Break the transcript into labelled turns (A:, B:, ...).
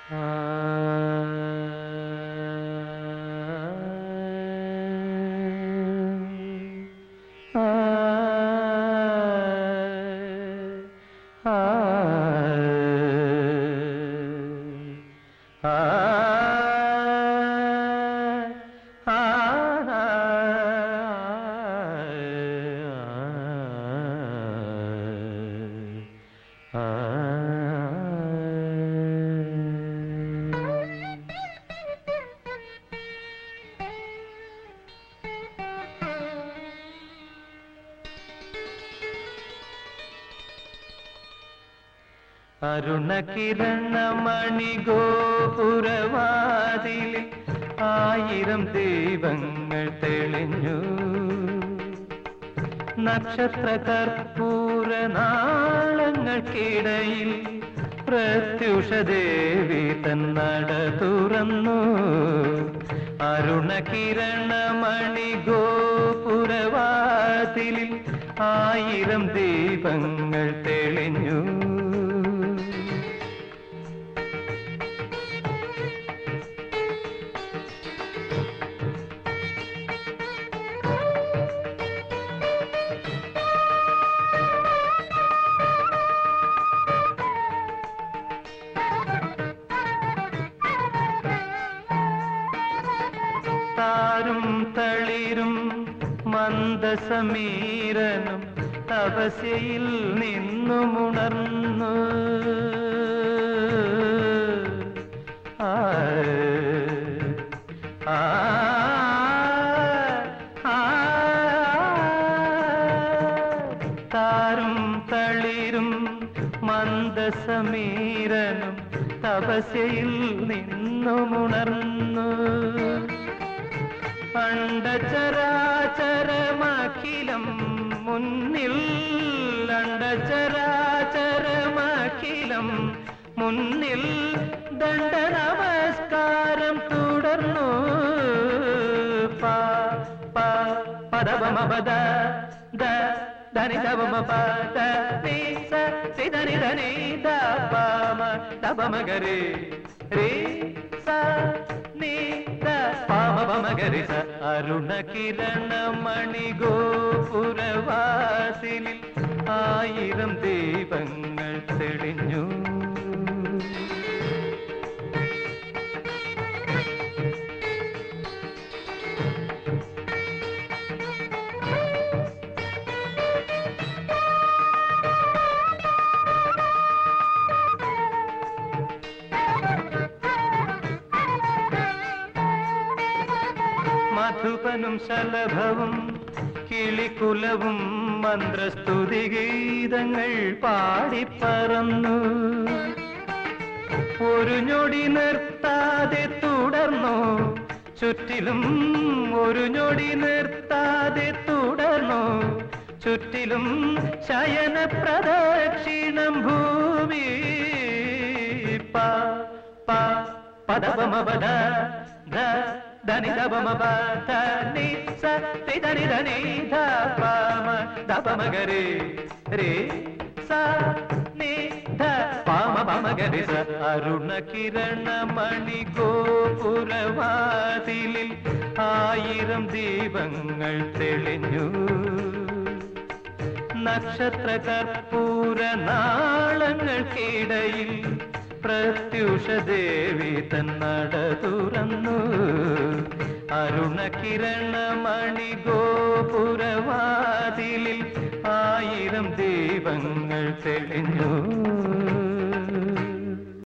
A: അരുണകിരണമണിഗോപുരവാതിലിൽ ആയിരം ദീപങ്ങൾ തെളിഞ്ഞു നക്ഷത്ര കർപ്പൂര നാളങ്ങൾക്കിടയിൽ പ്രത്യുഷദേവി തന്നട തുറന്നു അരുണകിരണമണി ഗോപുരവാതിലിൽ ആയിരം ദീപങ്ങൾ തെളിഞ്ഞു താരും തളിരും മന്ദസമീരനും തപസ്യയിൽ നിന്നുമുണർന്നു ആ, ആ, ആ, താരും തളിരും മന്ദസമീരനും തപസ്യയിൽ നിന്നുമുണർന്നു അണ്ടചരാചരമഖിലം മുന്നിൽ അണ്ടചരാചരമഖിലം മുന്നിൽ ദണ്ഡ നമസ്കാരം തുടർന്നു പ പ പദവമപദ ദ ധനി ദവമ പദ നി സ നി ധനി ധനി ദ പമ ദപമഗരി രേ സ നി ദ പാമ പമഗരി സ അരുണ കിരണ മണി ഗോപുരവാസിലിൽ ആയിരം ദീപങ്ങൾ തെളിഞ്ഞു മധുപനും ശലഭവും കിളിക്കുലവും മന്ത്രസ്തുതി ഗീതങ്ങൾ പാടിപ്പറന്നു ഒരു ഞൊടി നിർത്താതെ തുടർന്നു ചുറ്റിലും ഒരു ഞൊടി നിർത്താതെ തുടർന്നു ചുറ്റിലും ശയന പ്രദക്ഷിണം ഭൂമി പ പ പദപമപദ ധ ധനി ദപമ പ നി സ തി ധനി ധനി ധ പമ ദപമഗരി രേ സ നി ധ പാമ പമഗരി സ അരുണ കിരണ മണി ഗോപുരവാതിലിൽ ആയിരം ദീപങ്ങൾ തെളിഞ്ഞു നക്ഷത്ര കർപ്പൂര നാളങ്ങൾക്കിടയിൽ പ്രത്യുഷദേവി തന്നട തുറന്നു അരുണ കിരണ മണി ഗോപുരവാതിലിൽ ആയിരം ദീപങ്ങൾ തെളിഞ്ഞു